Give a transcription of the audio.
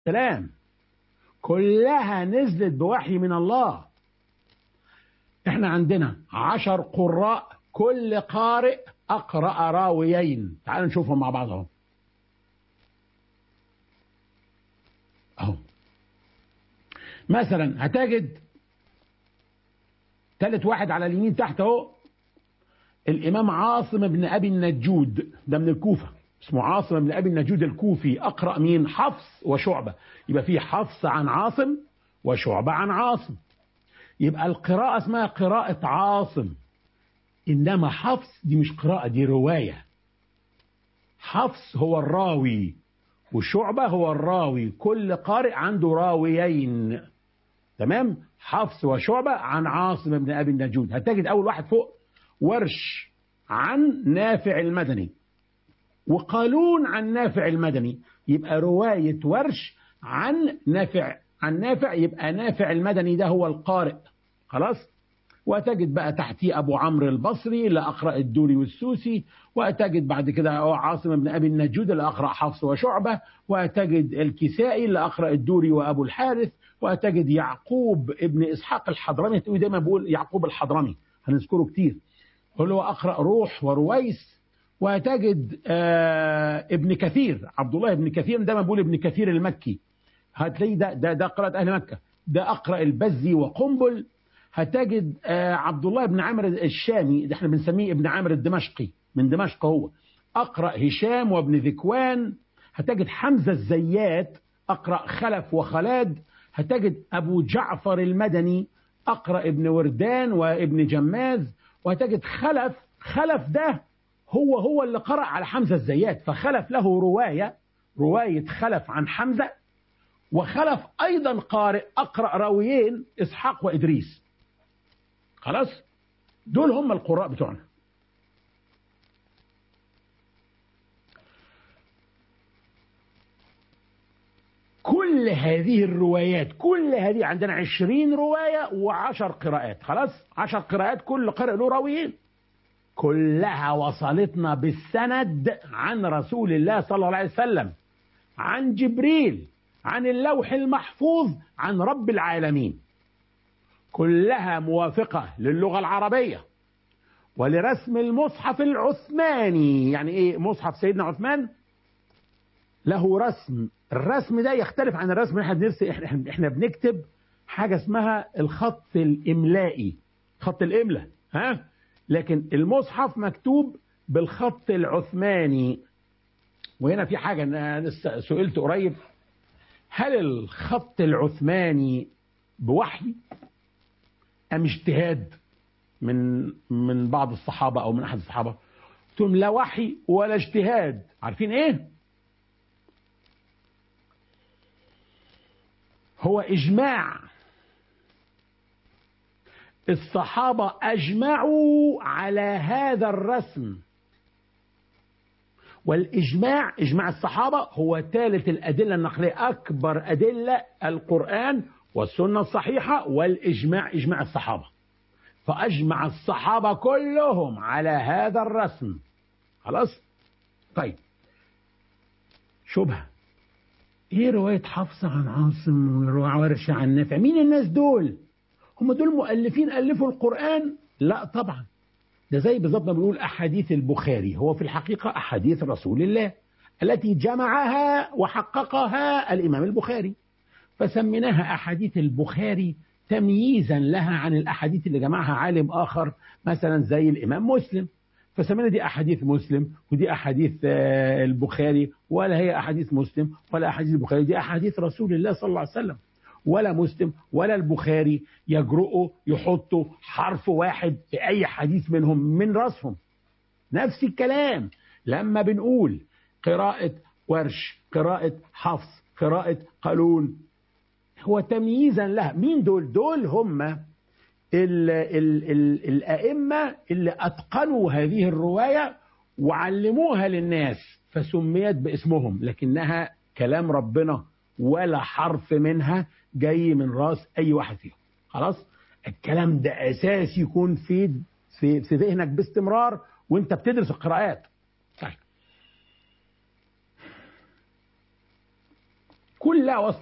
السلام كلها نزلت بوحي من الله احنا عندنا عشر قراء كل قارئ أقرأ راويين تعالوا نشوفهم مع بعض اهو اهو مثلا هتجد ثالث واحد على اليمين تحت اهو الإمام عاصم بن أبي النجود ده من الكوفة اسمه عاصم بن أبي النجود الكوفي أقرأ مين حفص وشعبة يبقى في حفص عن عاصم وشعبة عن عاصم يبقى القراءة اسمها قراءة عاصم إنما حفص دي مش قراءة دي رواية حفص هو الراوي وشعبة هو الراوي كل قارئ عنده راويين تمام حفص وشعبة عن عاصم بن أبي النجود هتجد أول واحد فوق ورش عن نافع المدني وقالون عن نافع المدني يبقى رواية ورش عن نافع عن نافع يبقى نافع المدني ده هو القارئ خلاص وتجد بقى تحتيه أبو عمرو البصري لأقرأ الدوري والسوسي وتجد بعد كده عاصم بن أبي النجود لأقرأ حفص وشعبة وتجد الكسائي لأقرأ الدوري وأبو الحارث وتجد يعقوب ابن إسحاق الحضرمي تقول دايما بقول يعقوب الحضرمي هنذكره كتير قل له أقرأ روح ورويس وتجد آه ابن كثير عبد الله ابن كثير دايما بقول ابن كثير المكي هتلاقي ده ده ده قراءة أهل مكة ده أقرأ البزي وقنبل هتجد آه عبد الله بن عامر الشامي ده احنا بنسميه ابن عامر الدمشقي من دمشق هو أقرأ هشام وابن ذكوان هتجد حمزة الزيات أقرأ خلف وخلاد هتجد أبو جعفر المدني أقرأ ابن وردان وابن جماز وهتجد خلف خلف ده هو هو اللي قرأ على حمزة الزيات فخلف له رواية رواية خلف عن حمزة وخلف أيضا قارئ أقرأ راويين إسحاق وإدريس خلاص دول هم القراء بتوعنا كل هذه الروايات كل هذه عندنا عشرين رواية وعشر قراءات خلاص عشر قراءات كل قارئ له راويين كلها وصلتنا بالسند عن رسول الله صلى الله عليه وسلم عن جبريل عن اللوح المحفوظ عن رب العالمين كلها موافقة للغة العربية ولرسم المصحف العثماني يعني ايه مصحف سيدنا عثمان له رسم الرسم ده يختلف عن الرسم اللي احنا بنرسم احنا, احنا بنكتب حاجة اسمها الخط الاملائي خط الاملاء ها لكن المصحف مكتوب بالخط العثماني وهنا في حاجة أنا سئلت قريب هل الخط العثماني بوحي أم اجتهاد من من بعض الصحابة أو من أحد الصحابة قلت لهم لا وحي ولا اجتهاد عارفين إيه هو إجماع الصحابة أجمعوا على هذا الرسم والإجماع إجماع الصحابة هو ثالث الأدلة النقلية أكبر أدلة القرآن والسنة الصحيحة والإجماع إجماع الصحابة فأجمع الصحابة كلهم على هذا الرسم خلاص طيب شبهة ايه رواية حفصة عن عاصم ورشة عن نافع مين الناس دول هم دول مؤلفين ألفوا القرآن لا طبعا ده زي بالظبط ما بنقول أحاديث البخاري هو في الحقيقة أحاديث رسول الله التي جمعها وحققها الإمام البخاري فسميناها أحاديث البخاري تمييزا لها عن الأحاديث اللي جمعها عالم آخر مثلا زي الإمام مسلم فسمينا دي أحاديث مسلم ودي أحاديث البخاري ولا هي أحاديث مسلم ولا أحاديث البخاري دي أحاديث رسول الله صلى الله عليه وسلم ولا مسلم ولا البخاري يجرؤوا يحطوا حرف واحد في أي حديث منهم من راسهم نفس الكلام لما بنقول قراءة ورش قراءة حفص قراءة قالون هو تمييزا لها مين دول دول هم ال ال ال الأئمة اللي أتقنوا هذه الرواية وعلموها للناس فسميت باسمهم لكنها كلام ربنا ولا حرف منها جاي من راس أي واحد فيهم خلاص الكلام ده أساس يكون في في, في ذهنك باستمرار وانت بتدرس القراءات طيب كلها وصل